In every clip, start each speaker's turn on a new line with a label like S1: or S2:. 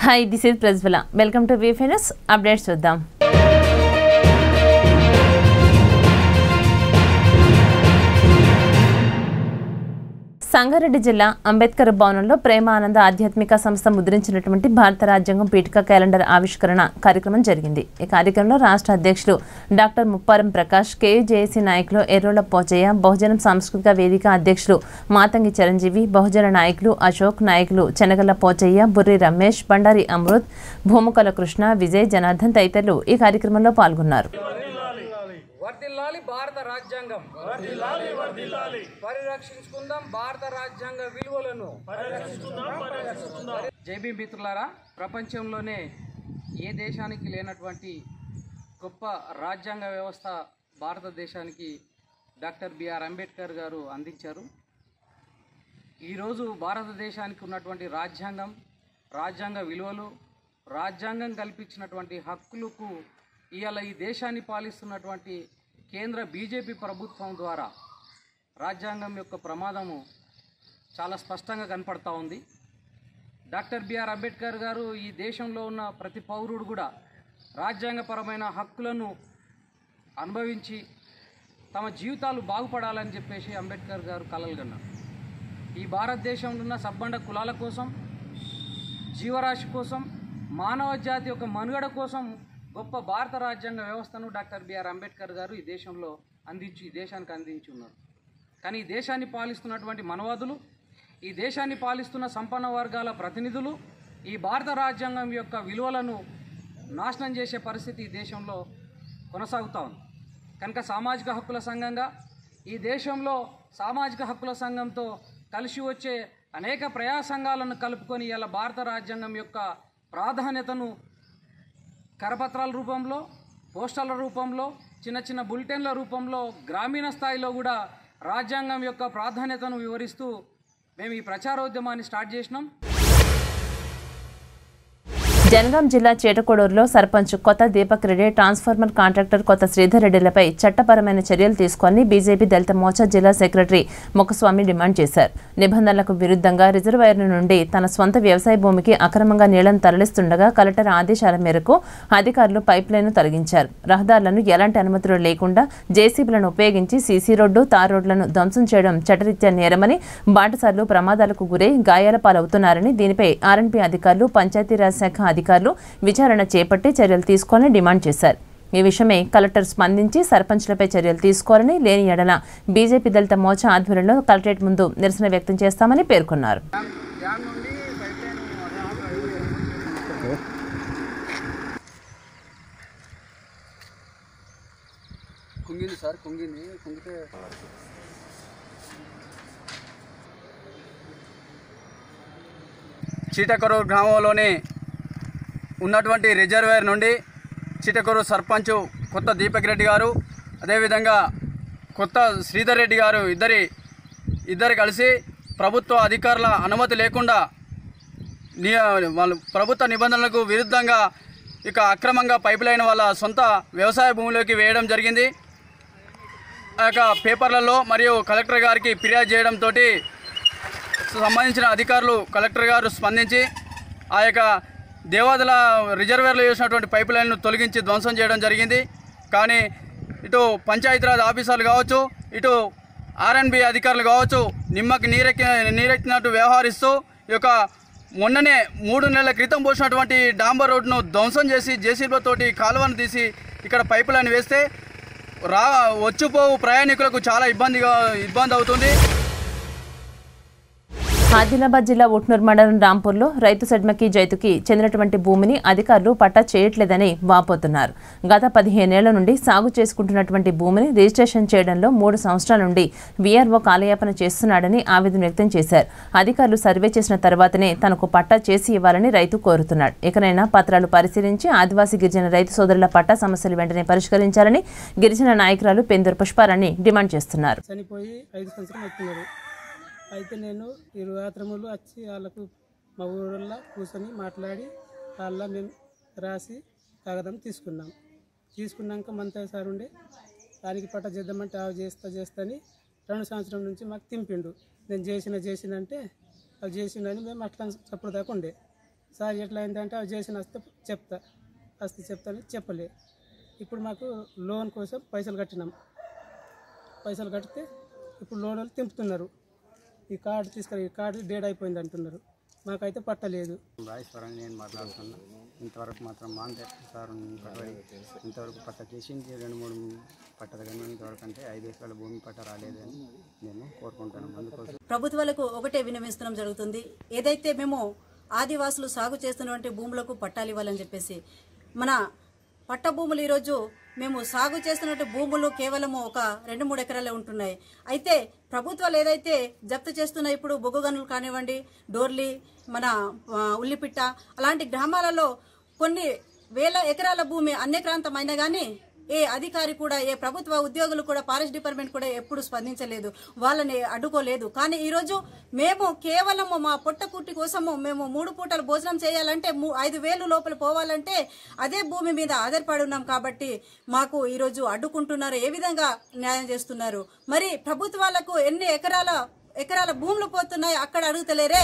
S1: Hi this is Prajwala welcome to వీఫినస్ updates చూద్దాం సంగారెడ్డి జిల్లా అంబేద్కర్ భవనంలో ప్రేమానంద ఆధ్యాత్మిక సంస్థ ముద్రించినటువంటి భారత రాజ్యాంగం పీఠిక క్యాలెండర్ ఆవిష్కరణ కార్యక్రమం జరిగింది ఈ కార్యక్రమంలో రాష్ట్ర అధ్యక్షులు డాక్టర్ ముప్పారం ప్రకాష్ కేయుజేఏసీ నాయకులు ఎర్రోల పోచయ్య బహుజనం సాంస్కృతిక వేదిక అధ్యక్షులు మాతంగి చిరంజీవి బహుజన నాయకులు అశోక్ నాయకులు చెనగల పోచయ్య బుర్రి రమేష్ బండారి అమృత్ భూముకల కృష్ణ విజయ్ జనార్దన్ తదితరులు ఈ కార్యక్రమంలో పాల్గొన్నారు
S2: వర్ధిల్లాలి భారత రాజ్యాంగం పరిరక్షించుకుందాం భారత రాజ్యాంగ విలువలను జైబీ మిత్రులారా ప్రపంచంలోనే ఏ దేశానికి లేనటువంటి గొప్ప రాజ్యాంగ వ్యవస్థ భారతదేశానికి డాక్టర్ బిఆర్ అంబేద్కర్ గారు అందించారు ఈరోజు భారతదేశానికి ఉన్నటువంటి రాజ్యాంగం రాజ్యాంగ విలువలు రాజ్యాంగం కల్పించినటువంటి హక్కులకు ఇవాళ ఈ దేశాన్ని పాలిస్తున్నటువంటి కేంద్ర బీజేపీ ప్రభుత్వం ద్వారా రాజ్యాంగం యొక్క ప్రమాదము చాలా స్పష్టంగా కనపడతా ఉంది డాక్టర్ బిఆర్ అంబేద్కర్ గారు ఈ దేశంలో ఉన్న ప్రతి పౌరుడు కూడా రాజ్యాంగపరమైన హక్కులను అనుభవించి తమ జీవితాలు బాగుపడాలని చెప్పేసి అంబేద్కర్ గారు కలలు కన్నారు ఈ భారతదేశంలో ఉన్న సబ్బండ కులాల కోసం జీవరాశి కోసం మానవ జాతి యొక్క మనుగడ కోసం గొప్ప భారత రాజ్యాంగ వ్యవస్థను డాక్టర్ బిఆర్ అంబేద్కర్ గారు ఈ దేశంలో అందించి ఈ దేశానికి అందించి ఉన్నారు కానీ ఈ దేశాన్ని పాలిస్తున్నటువంటి మనవాదులు ఈ దేశాన్ని పాలిస్తున్న సంపన్న వర్గాల ప్రతినిధులు ఈ భారత రాజ్యాంగం యొక్క విలువలను నాశనం చేసే పరిస్థితి ఈ దేశంలో కొనసాగుతూ ఉంది కనుక సామాజిక హక్కుల సంఘంగా ఈ దేశంలో సామాజిక హక్కుల సంఘంతో కలిసి వచ్చే అనేక ప్రజా సంఘాలను కలుపుకొని ఇలా భారత రాజ్యాంగం యొక్క ప్రాధాన్యతను కరపత్రాల రూపంలో పోస్టర్ల రూపంలో చిన్న చిన్న బులెటిన్ల రూపంలో గ్రామీణ స్థాయిలో కూడా రాజ్యాంగం యొక్క ప్రాధాన్యతను వివరిస్తూ మేము ఈ ప్రచారోద్యమాన్ని స్టార్ట్ చేసినాం
S1: జనగాం జిల్లా చేటకొడూరులో సర్పంచ్ కొత్త దీపక్ రెడ్డి ట్రాన్స్ఫార్మర్ కాంట్రాక్టర్ కొత్త శ్రీధర్ రెడ్డిలపై చట్టపరమైన చర్యలు తీసుకొని బీజేపీ దళిత మోర్చా జిల్లా సెక్రటరీ ముఖస్వామి డిమాండ్ చేశారు నిబంధనలకు విరుద్ధంగా రిజర్వాయర్ నుండి తన సొంత వ్యవసాయ భూమికి అక్రమంగా నీళ్లను తరలిస్తుండగా కలెక్టర్ ఆదేశాల మేరకు అధికారులు పైప్ లైన్ తొలగించారు రహదారులను ఎలాంటి అనుమతులు లేకుండా జేసీబీలను ఉపయోగించి సీసీ రోడ్డు తార్ రోడ్లను ధ్వంసం చేయడం చట్టరీత్యా నేరమని బాటసార్లు ప్రమాదాలకు గురై గాయాల పాలవుతున్నారని దీనిపై ఆర్ఎన్పీ అధికారులు పంచాయతీరాజ్ శాఖ అధికారులు విచారణ చేపట్టి చర్యలు తీసుకోవాలని డిమాండ్ చేశారు ఈ విషయమై కలెక్టర్ స్పందించి సర్పంచ్లపై చర్యలు తీసుకోవాలని లేని ఎడల బీజేపీ దళిత మోర్చా ఆధ్వర్యంలో కలెక్టరేట్ ముందు నిరసన వ్యక్తం చేస్తామని పేర్కొన్నారు
S2: కుంగింది సార్ కుంగింది కుంగితే
S3: చీటకరూరు గ్రామంలోని ఉన్నటువంటి రిజర్వేర్ నుండి చీటకరూరు సర్పంచ్ కొత్త దీపక్ రెడ్డి గారు అదేవిధంగా కొత్త శ్రీధర్ రెడ్డి గారు ఇద్దరి ఇద్దరు కలిసి ప్రభుత్వ అధికారుల అనుమతి లేకుండా ని వాళ్ళు ప్రభుత్వ నిబంధనలకు విరుద్ధంగా ఇక అక్రమంగా పైప్ లైన్ వాళ్ళ సొంత వ్యవసాయ భూమిలోకి వేయడం జరిగింది ఆ యొక్క పేపర్లలో మరియు కలెక్టర్ గారికి ఫిర్యాదు చేయడంతో సంబంధించిన అధికారులు కలెక్టర్ గారు స్పందించి ఆ యొక్క దేవాదుల రిజర్వేర్లో చేసినటువంటి పైప్ లైన్ను తొలగించి ధ్వంసం చేయడం జరిగింది కానీ ఇటు పంచాయతీరాజ్ ఆఫీసర్లు కావచ్చు ఇటు ఆర్ఎన్బి అధికారులు కావచ్చు నిమ్మకి నీరెక్కి నీరెక్కినట్టు వ్యవహరిస్తూ ఈ యొక్క మొన్ననే మూడు నెలల క్రితం పోసినటువంటి డాంబర్ రోడ్ను ధ్వంసం చేసి జేసీబీలతోటి కాలువను తీసి ఇక్కడ పైప్ లైన్ వేస్తే రా వచ్చిపోవు ప్రయాణికులకు చాలా ఇబ్బందిగా ఇబ్బంది అవుతుంది
S1: ఆదిలాబాద్ జిల్లా ఉట్నూర్ మండలం రాంపూర్లో రైతు సెడ్మకి జైతుకి చెందినటువంటి భూమిని అధికారులు పట్టా చేయట్లేదని వాపోతున్నారు గత పదిహేనేళ్ల నుండి సాగు చేసుకుంటున్నటువంటి భూమిని రిజిస్ట్రేషన్ చేయడంలో మూడు సంవత్సరాల నుండి వీఆర్ఓ కాలయాపన చేస్తున్నాడని ఆవేదన వ్యక్తం చేశారు అధికారులు సర్వే చేసిన తర్వాతనే తనకు పట్టా చేసి ఇవ్వాలని రైతు కోరుతున్నాడు ఇకనైనా పత్రాలు పరిశీలించి ఆదివాసీ గిరిజన రైతు సోదరుల పట్టా సమస్యలు వెంటనే పరిష్కరించాలని గిరిజన నాయకురాలు పెందూరు పుష్పారాణి డిమాండ్ చేస్తున్నారు
S4: చనిపోయి ఐదు సంవత్సరం వచ్చినారు అయితే నేను ఇరు యాత్రములు వచ్చి వాళ్ళకు మా ఊళ్ళో కూర్చొని మాట్లాడి వాళ్ళ మేము రాసి కాగదం తీసుకున్నాం తీసుకున్నాక మంతయ్య సార్ ఉండే దానికి పట్ట చేద్దామంటే అవి చేస్తా చేస్తా అని రెండు సంవత్సరం నుంచి మాకు తింపిండు నేను చేసిన చేసిన అంటే అవి చేసిండని మేము అట్లా చప్పుడు దాకా ఉండే సార్ ఎట్లా అయిందంటే అవి చేసిన వస్తే చెప్తా వస్తే చెప్తాను చెప్పలే ఇప్పుడు మాకు లోన్ కోసం పైసలు కట్టినాం పైసలు కడితే ఇప్పుడు లోన్ వాళ్ళు తింపుతున్నారు ఈ కార్డు తీసుకురా ఈ కార్డు డేట్ అయిపోయింది అంటున్నారు మాకైతే పట్టలేదు
S5: రాజేశ్వరాన్ని నేను మాట్లాడుతున్నా ఇంతవరకు మాత్రం మాందే సార్ కట్టుబడి ఇంతవరకు పట్ట చేసింది రెండు మూడు పట్టదు కానీ ఇంతవరకు అంటే ఐదు ఎకరాల భూమి పట్ట రాలేదని నేను కోరుకుంటాను అందుకోసం
S6: ప్రభుత్వాలకు ఒకటే విన్నవించడం జరుగుతుంది ఏదైతే మేము ఆదివాసులు సాగు చేస్తున్నటువంటి భూములకు పట్టాలు ఇవ్వాలని చెప్పేసి మన పట్ట భూములు ఈరోజు మేము సాగు చేస్తున్నట్టు భూములు కేవలము ఒక రెండు మూడు ఎకరాలే ఉంటున్నాయి అయితే ప్రభుత్వాలు ఏదైతే జప్తు చేస్తున్నాయి ఇప్పుడు బొగ్గు గనులు కానివ్వండి డోర్లీ మన ఆ, ఉల్లిపిట్ట అలాంటి గ్రామాలలో కొన్ని వేల ఎకరాల భూమి అన్యక్రాంతమైనా కానీ ఏ అధికారి కూడా ఏ ప్రభుత్వ ఉద్యోగులు కూడా ఫారెస్ట్ డిపార్ట్మెంట్ కూడా ఎప్పుడు స్పందించలేదు వాళ్ళని అడ్డుకోలేదు కానీ ఈ రోజు మేము కేవలం మా పొట్టకూటి కోసము మేము మూడు పూటలు భోజనం చేయాలంటే మూ- ఐదు వేలు లోపల పోవాలంటే అదే భూమి మీద ఆధారపడి ఉన్నాం కాబట్టి మాకు ఈ రోజు అడ్డుకుంటున్నారు ఏ విధంగా న్యాయం చేస్తున్నారు మరి ప్రభుత్వాలకు ఎన్ని ఎకరాల ఎకరాల భూములు పోతున్నాయి అక్కడ అడుగుతలేరే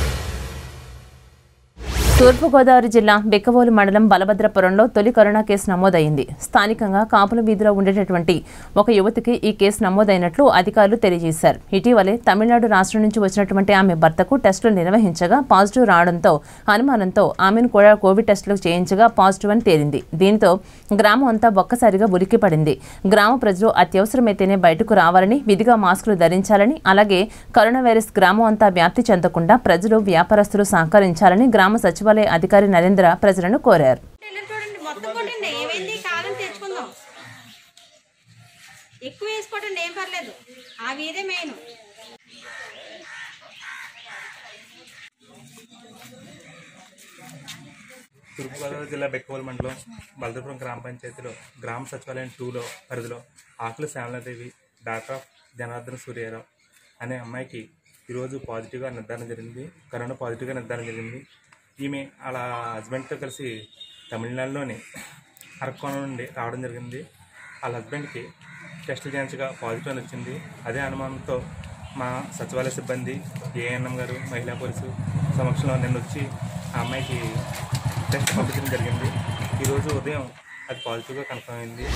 S1: తూర్పుగోదావరి జిల్లా బిక్కవోలు మండలం బలభద్రపురంలో తొలి కరోనా కేసు నమోదైంది స్థానికంగా కాపుల వీధిలో ఉండేటటువంటి ఒక యువతికి ఈ కేసు నమోదైనట్లు అధికారులు తెలియజేశారు ఇటీవలే తమిళనాడు రాష్ట్రం నుంచి వచ్చినటువంటి ఆమె భర్తకు టెస్టులు నిర్వహించగా పాజిటివ్ రావడంతో అనుమానంతో ఆమెను కూడా కోవిడ్ టెస్టులు చేయించగా పాజిటివ్ అని తేలింది దీంతో గ్రామం అంతా ఒక్కసారిగా ఉలిక్కిపడింది గ్రామ ప్రజలు అత్యవసరమైతేనే బయటకు రావాలని విధిగా మాస్కులు ధరించాలని అలాగే కరోనా వైరస్ గ్రామం అంతా వ్యాప్తి చెందకుండా ప్రజలు వ్యాపారస్తులు సహకరించాలని గ్రామ సచివాలయ అధికారి నరేంద్ర ప్రజలను కోరారు
S7: టైలర్ చూడండి మొత్తం కొట్టండి ఏమైంది కాదని తెచ్చుకుందాం ఎక్కువ వేసుకోవటండి ఏం పర్లేదు ఆ వీధే మెయిన్
S8: తూర్పుగోదావరి జిల్లా బెక్కవోలు మండలం బలదపురం గ్రామ పంచాయతీలో గ్రామ సచివాలయం టూలో పరిధిలో ఆకుల శ్యామలాదేవి డాక్టర్ ఆఫ్ జనార్దన సూర్యారావు అనే అమ్మాయికి ఈరోజు పాజిటివ్గా నిర్ధారణ జరిగింది కరోనా పాజిటివ్గా నిర్ధారణ జరిగింది ఈమె అలా హస్బెండ్తో కలిసి తమిళనాడులోని అరక్కోణం నుండి రావడం జరిగింది వాళ్ళ హస్బెండ్కి టెస్టులు చేయించగా పాజిటివ్ అని వచ్చింది అదే అనుమానంతో మా సచివాలయ సిబ్బంది ఏఎన్ఎం గారు మహిళా పోలీసు సమక్షంలో నిన్న వచ్చి ఆ అమ్మాయికి టెస్ట్ పంపించడం జరిగింది ఈరోజు ఉదయం అది పాజిటివ్గా కన్ఫర్మ్ అయింది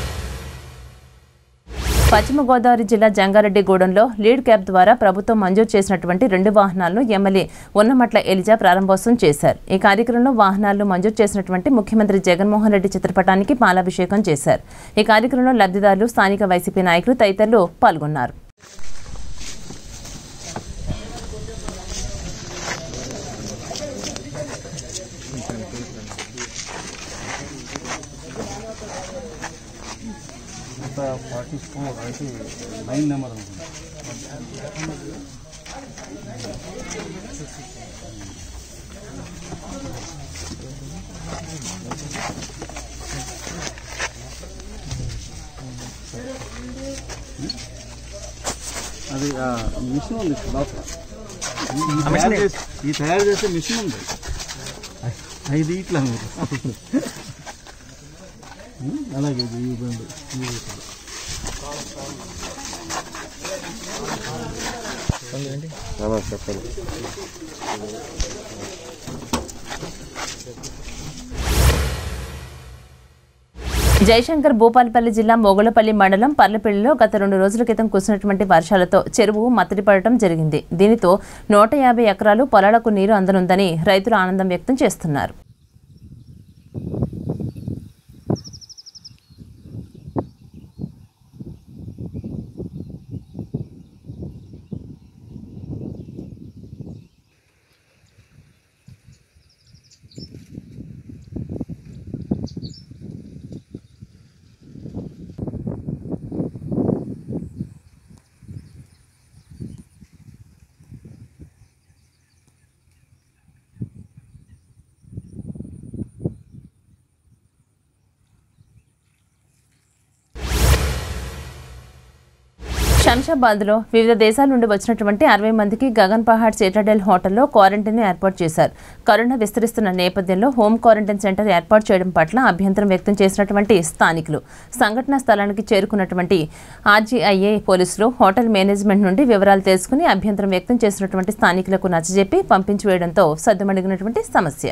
S1: పశ్చిమ గోదావరి జిల్లా జంగారెడ్డిగూడెంలో లీడ్ క్యాబ్ ద్వారా ప్రభుత్వం మంజూరు చేసినటువంటి రెండు వాహనాలను ఎమ్మెల్యే ఉన్నమట్ల ఎలిజా ప్రారంభోత్సవం చేశారు ఈ కార్యక్రమంలో వాహనాలను మంజూరు చేసినటువంటి ముఖ్యమంత్రి జగన్మోహన్ రెడ్డి చిత్రపటానికి పాలాభిషేకం చేశారు ఈ కార్యక్రమంలో లబ్ధిదారులు స్థానిక వైసీపీ నాయకులు తదితరులు పాల్గొన్నారు
S9: అది ఆ మిషన్ ఉంది లోపల ఈ తయారు చేసే- ఈ తయారు చేసే మిషన్ ఉంది ఐదు ఇట్లా మీరు ఉం, అలాగే ఇది ఈ బండి ఈ ఇట్లా.
S1: జయశంకర్ భూపాలపల్లి జిల్లా మొగులపల్లి మండలం పర్లపల్లిలో గత రెండు రోజుల క్రితం కురిసినటువంటి వర్షాలతో చెరువు మత్తడి పడటం జరిగింది దీనితో నూట యాభై ఎకరాలు పొలాలకు నీరు అందనుందని రైతులు ఆనందం వ్యక్తం చేస్తున్నారు శంషాబాద్లో వివిధ దేశాల నుండి వచ్చినటువంటి అరవై మందికి గగన్ పహాడ్ సిటాడెల్ హోటల్లో క్వారంటైన్ ఏర్పాటు చేశారు కరోనా విస్తరిస్తున్న నేపథ్యంలో హోమ్ క్వారంటైన్ సెంటర్ ఏర్పాటు చేయడం పట్ల అభ్యంతరం వ్యక్తం చేసినటువంటి స్థానికులు సంఘటనా స్థలానికి చేరుకున్నటువంటి ఆర్జీఐఏ పోలీసులు హోటల్ మేనేజ్మెంట్ నుండి వివరాలు తెలుసుకుని అభ్యంతరం వ్యక్తం చేసినటువంటి స్థానికులకు నచ్చజెప్పి పంపించి వేయడంతో సద్దుమణిగినటువంటి సమస్య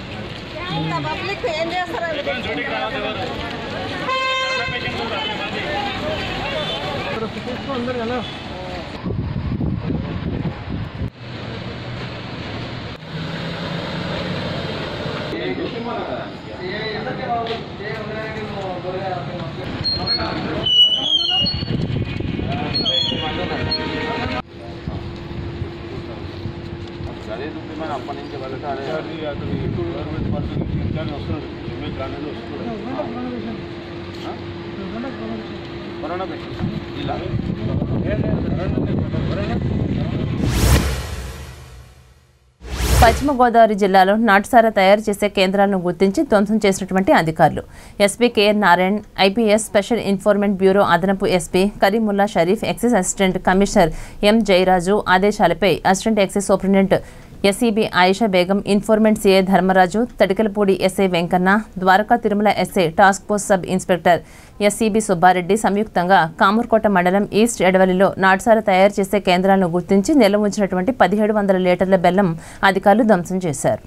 S1: పశ్చిమ గోదావరి జిల్లాలో నాటుసారా తయారు చేసే కేంద్రాలను గుర్తించి ధ్వంసం చేసినటువంటి అధికారులు SP KN Narayan IPS special informant bureau అదనపు SP Karimulla Sharif excise assistant commissioner M Jayaraju ఆదేశాలపై assistant excise superintendent SEB Ayesha Begum informant CA Dharmaraju Tadikalapudi SI Venkanna Dwaraka Tirumala SI task force sub inspector SCB Subbareddy సంయుక్తంగా కామూర్కోట మండలం ఈస్ట్ ఎడవలిలో నాటుసార తయారు చేసే కేంద్రాలను గుర్తించి నిల్వ ఉంచినటువంటి పదిహేడు వందల లీటర్ల బెల్లం అధికారులు ధ్వంసం చేశారు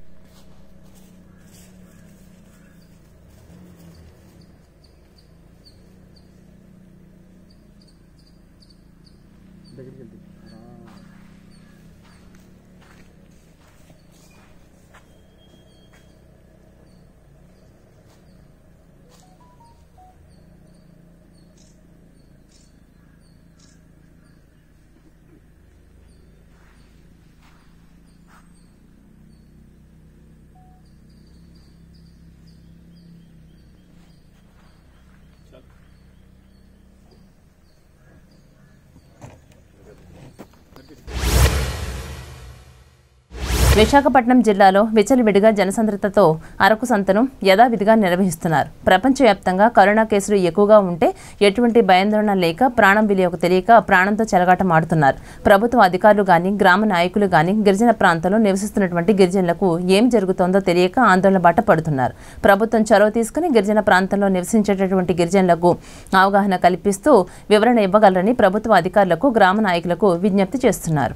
S1: విశాఖపట్నం జిల్లాలో విచలవిడిగా జనసంద్రతతో అరకు సంతను యథావిధిగా నిర్వహిస్తున్నారు ప్రపంచవ్యాప్తంగా కరోనా కేసులు ఎక్కువగా ఉంటే ఎటువంటి భయాందోళన లేక ప్రాణం విలువకు తెలియక ప్రాణంతో చెలగాటం ఆడుతున్నారు ప్రభుత్వ అధికారులు గాని గ్రామ నాయకులు గాని గిరిజన ప్రాంతంలో నివసిస్తున్నటువంటి గిరిజనులకు ఏం జరుగుతోందో తెలియక ఆందోళన బాట పడుతున్నారు ప్రభుత్వం చొరవ తీసుకుని గిరిజన ప్రాంతంలో నివసించేటటువంటి గిరిజనులకు అవగాహన కల్పిస్తూ వివరణ ఇవ్వగలరని ప్రభుత్వ అధికారులకు గ్రామ నాయకులకు విజ్ఞప్తి చేస్తున్నారు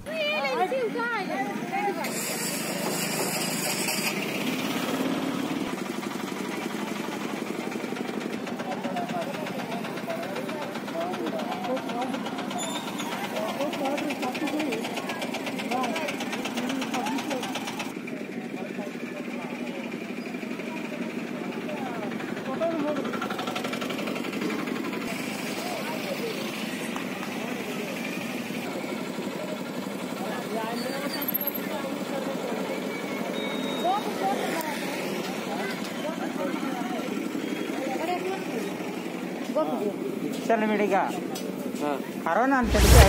S10: విడిగా కరోనా అని తెలిసి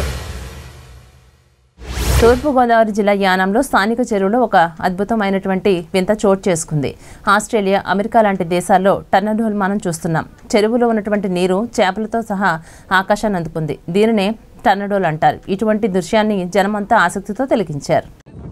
S1: తూర్పుగోదావరి జిల్లా యానంలో స్థానిక చెరువులో ఒక అద్భుతమైనటువంటి వింత చోటు చేసుకుంది ఆస్ట్రేలియా అమెరికా లాంటి దేశాల్లో టర్నడోల్ మనం చూస్తున్నాం చెరువులో ఉన్నటువంటి నీరు చేపలతో సహా ఆకాశాన్ని అందుకుంది దీనినే టర్నడోల్ అంటారు ఇటువంటి దృశ్యాన్ని జనమంతా ఆసక్తితో తిలకించారు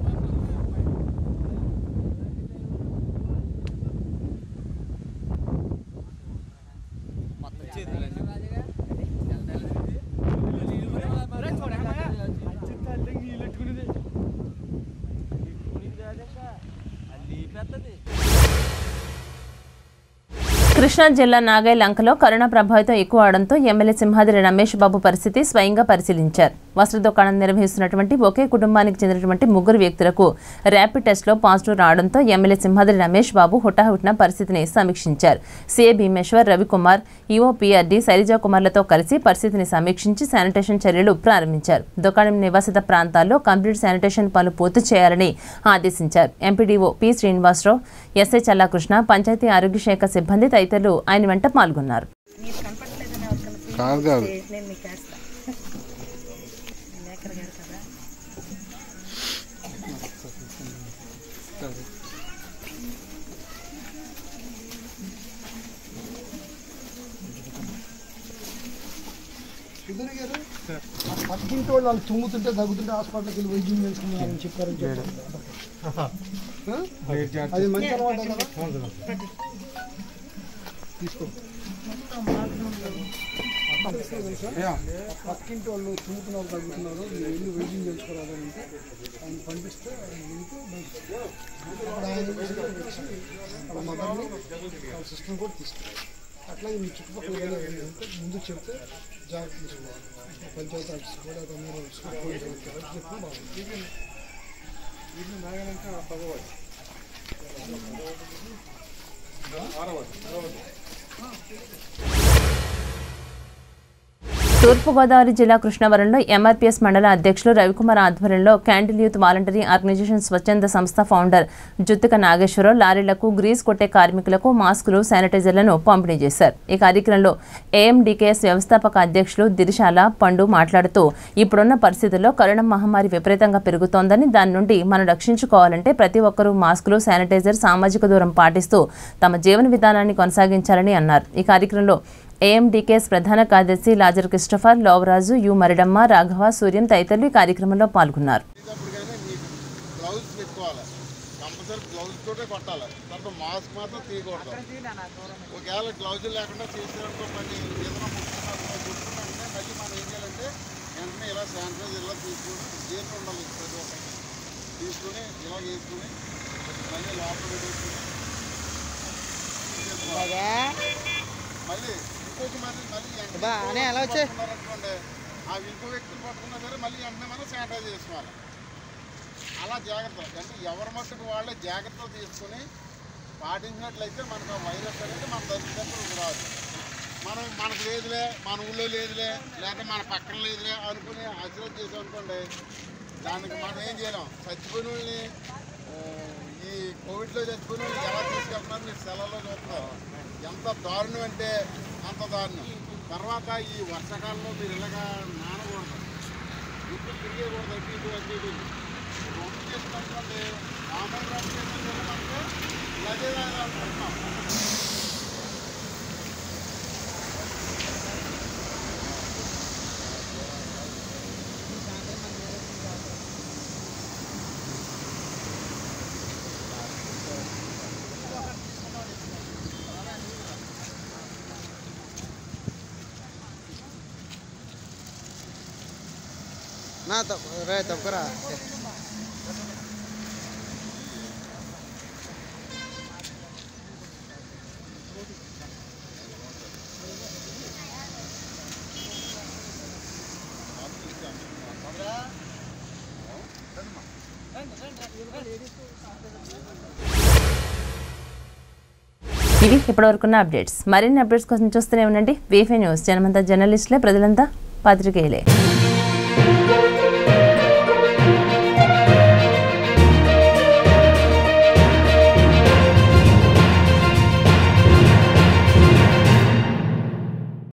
S1: కృష్ణా జిల్లా నాగై లంకలో కరోనా ప్రభావితం ఎక్కువ అవడంతో ఎమ్మెల్యే సింహాద్రి రమేష్ బాబు పరిస్థితి స్వయంగా పరిశీలించారు వస్త్ర దుకాణం నిర్వహిస్తున్నటువంటి ఒకే కుటుంబానికి చెందినటువంటి ముగ్గురు వ్యక్తులకు ర్యాపిడ్ టెస్ట్లో పాజిటివ్ రావడంతో ఎమ్మెల్యే సింహాద్రి రమేష్ బాబు హుటాహుటిన పరిస్థితిని సమీక్షించారు CA Bhimeshwar Ravikumar EO PRD Shailaja కుమార్లతో కలిసి పరిస్థితిని సమీక్షించి శానిటేషన్ చర్యలు ప్రారంభించారు దుకాణం నివాసిత ప్రాంతాల్లో కంప్లీట్ శానిటేషన్ పనులు పూర్తి చేయాలని ఆదేశించారు MPDO P Srinivasarao SI Challakrishna panchayati ఆరోగ్య శాఖ సిబ్బంది తదితరులు ఆయన వెంట పాల్గొన్నారు
S11: కాదు కాదు
S12: సుందరి గారు పక్కింటి వాళ్ళు వాళ్ళు తుమ్ముతుంటే తగ్గుతుంటే హాస్పిటల్కి వెళ్ళి వైద్యం చేసుకున్నారని చెప్పారని చెప్పారు ఆ? అది మంచి అలవాటే కదా తీసుకో యా. పక్కింటి వాళ్ళు తుమ్ముతున్నారు తగ్గుతున్నారు మీరు వెళ్ళి వైద్యం చేసుకోరాదని అంటే ఆయన పంపిస్తే ఆయన వెళ్తే బయటికి అప్పుడు ఆయన వచ్చి వాళ్ళ మదర్ని వాళ్ళ సిస్టర్ని కూడా తీసుకెళ్ళారు అట్లాగే మీ చుట్టుపక్కల ఏదైనా ఏమైనా ఉంటే ముందు చెప్తే జాగ్రత్త తీసుకోవాలి పంచాయతీ ఆఫీస్ కూడా మీరు పోలీస్ చెప్పినా బాగుంది నాగనంటే పగవాడు
S1: తూర్పుగోదావరి జిల్లా కృష్ణవరంలో ఎంఆర్పీఎస్ మండల అధ్యక్షులు రవికుమార్ ఆధ్వర్యంలో క్యాండిల్ యూత్ వాలంటరీ ఆర్గనైజేషన్ స్వచ్ఛంద సంస్థ ఫౌండర్ జుత్తిక నాగేశ్వరరావు లారీలకు గ్రీస్ కొట్టే కార్మికులకు మాస్కులు శానిటైజర్లను పంపిణీ చేశారు ఈ కార్యక్రమంలో ఏఎండీకేఎస్ వ్యవస్థాపక అధ్యక్షులు దిరిశాల పండు మాట్లాడుతూ ఇప్పుడున్న పరిస్థితుల్లో కరోనా మహమ్మారి విపరీతంగా పెరుగుతోందని దాని నుండి మనం రక్షించుకోవాలంటే ప్రతి ఒక్కరూ మాస్కులు శానిటైజర్ సామాజిక దూరం పాటిస్తూ తమ జీవన విధానాన్ని కొనసాగించాలని అన్నారు ఈ కార్యక్రమంలో ఏఎండీకేఎస్ ప్రధాన కార్యదర్శి Lazar Christopher Lovaraju U Maridamma Raghava Suryam తదితరులు ఈ కార్యక్రమంలో పాల్గొన్నారు
S13: గ్లౌజ్ పెట్టుకోవాలి కంపల్సరీ గ్లౌజ్ తోటే కొట్టాలి తర్వాత మాస్క్ మాత్రం తీయకూడదు ఒకవేళ గ్లౌజ్ లేకుండా చేసినట్టు మళ్ళీ ఏదైనా ముట్టుకున్నా ముట్టుకున్నా మళ్ళీ మనం ఏం చేయాలంటే వెంటనే ఇలా శానిటైజర్ ఇలా తీసుకొని చేతి ఉండాలి ప్రతి ఒక్కరికి తీసుకొని ఇలా వేసుకొని మళ్ళీ లోపల పెట్టేసుకొని మళ్ళీ ఇంకొక మళ్ళీ మళ్ళీ
S10: అనే ఎలా వచ్చాయి?
S13: అనుకోండి ఆ ఇంకో వ్యక్తులు పట్టుకున్నా సరే మళ్ళీ వెంటనే మనం శానిటైజ్ చేసుకోవాలి అలా జాగ్రత్త అంటే ఎవరి మట్టుకు వాళ్ళే జాగ్రత్తలు తీసుకొని పాటించినట్లయితే మనకు ఆ వైరస్ అనేది మన దగ్గరికి రాదు మనం మనకు లేదులే మన ఊళ్ళో లేదులే లేకపోతే మన పక్కన లేదులే అనుకుని ఆశ్రయం చేసాం అనుకోండి దానికి మనం ఏం చేయలేం చచ్చిపోయిన వాళ్ళని ఆ, ఈ కోవిడ్లో చచ్చిపోయిన వాళ్ళని ఎలా తీసుకెళ్తున్నారు మీరు సెలవులో చూస్తున్నారు ఎంత దారుణం అంటే అంత దారుణం తర్వాత ఈ వర్షాకాలంలో మీరు ఇలాగా నానకూడదు ఇప్పుడు తిరిగేకూడదు అటు ఇటు అటు ఇటు రొమ్ము చేసుకుంటే మామూలు రొమ్ము చేసుకుంటే ఇలాగే అనుకుంటున్నాం
S10: నా రే తప్పరా
S1: ఇవి ఇప్పటివరకున్న అప్డేట్స్ మరిన్ని అప్డేట్స్ కోసం చూస్తూనే ఉండండి వీఫై న్యూస్ జనమంతా జర్నలిస్టులే ప్రజలంతా పాత్రికేయులే